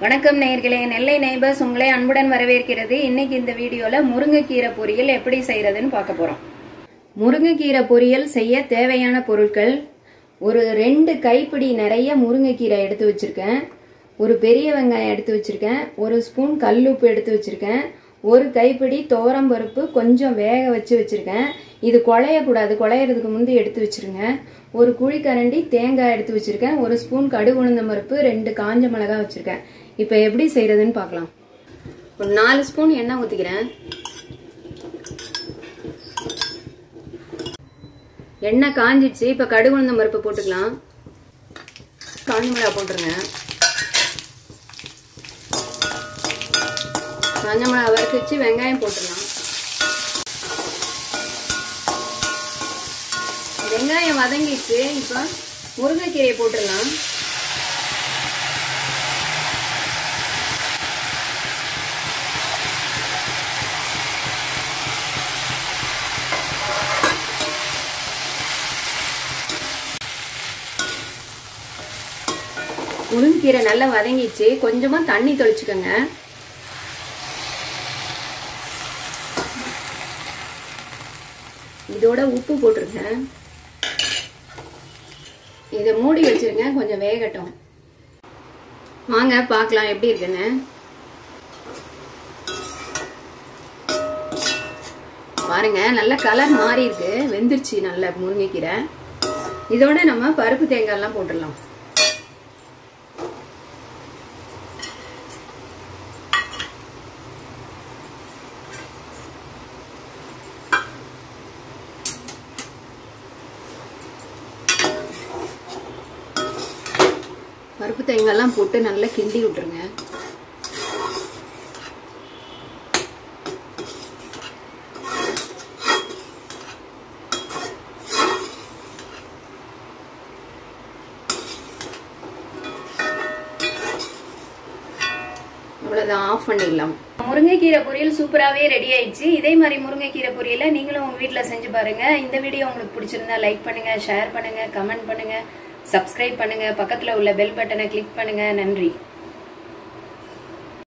வணக்கம் நேயர்களே நெல்லை நெய்பர்ஸ் உங்களை அன்புடன் வரவேற்கிறது இன்னைக்கு இந்த வீடியோல முருங்கைக்கீரை பொரியல் எப்படி செய்யறதுன்னு பார்க்க போறோம் முருங்கைக்கீரை பொரியல் செய்ய தேவையான பொருட்கள் ஒரு ரெண்டு கைப்பிடி நிறைய முருங்கைக்கீரை எடுத்து வச்சிருக்கேன் ஒரு பெரிய வெங்காயம் எடுத்து வச்சிருக்கேன் ஒரு ஸ்பூன் கல்லுப்பு எடுத்து வச்சிருக்கேன் ஒரு கைப்பிடி பருப்பு கொஞ்சம் வேக வச்சு வச்சிருக்கேன் இது குழையக்கூடாது குழையறதுக்கு முந்தி எடுத்து வச்சிருங்க ஒரு குழிக்கரண்டி தேங்காய் எடுத்து வச்சிருக்கேன் ஒரு ஸ்பூன் கடுகு உளுந்தம் பருப்பு ரெண்டு காஞ்ச மிளகாய் வச்சிருக்கேன் இப்போ எப்படி செய்யறதுன்னு பார்க்கலாம் ஒரு நாலு ஸ்பூன் எண்ணெய் ஊற்றிக்கிறேன் எண்ணெய் காஞ்சிடுச்சு இப்போ கடுகு உளுந்தம் பருப்பு போட்டுக்கலாம் காஞ்ச மிளகாய் போட்டுருங்க காஞ்ச மிளகாய் வறுத்து வச்சு வெங்காயம் போட்டுடலாம் வெங்காயம் வதங்கிடுச்சு இப்போ முருங்கைக்கீரையை போட்டுடலாம் முருங்கைக்கீரை நல்லா வதங்கிடுச்சு கொஞ்சமா தண்ணி தெளிச்சுக்கோங்க இதோட உப்பு போட்டிருங்க இதை மூடி வச்சிருங்க கொஞ்சம் வேகட்டும் வாங்க பார்க்கலாம் எப்படி இருக்குன்னு பாருங்க நல்ல கலர் மாறி இருக்கு வெந்துருச்சு நல்ல முருங்கைக்கீரை இதோட நம்ம பருப்பு தேங்காய் எல்லாம் போட்டுடலாம் பருப்பு தேங்காய்லாம் போட்டு நல்லா கிண்டி விட்டுருங்க அவ்வளோதான் ஆஃப் பண்ணிடலாம் முருங்கைக்கீரை பொரியல் சூப்பராகவே ரெடி ஆயிடுச்சு இதே மாதிரி முருங்கைக்கீரை பொரியலை நீங்களும் உங்கள் வீட்டில் செஞ்சு பாருங்க இந்த வீடியோ உங்களுக்கு பிடிச்சிருந்தா லைக் பண்ணுங்க ஷேர் பண்ணுங்க கமெண்ட் பண்ணுங்க சப்ஸ்கிரைப் பண்ணுங்க பக்கத்தில் உள்ள பெல் பட்டனை கிளிக் பண்ணுங்க நன்றி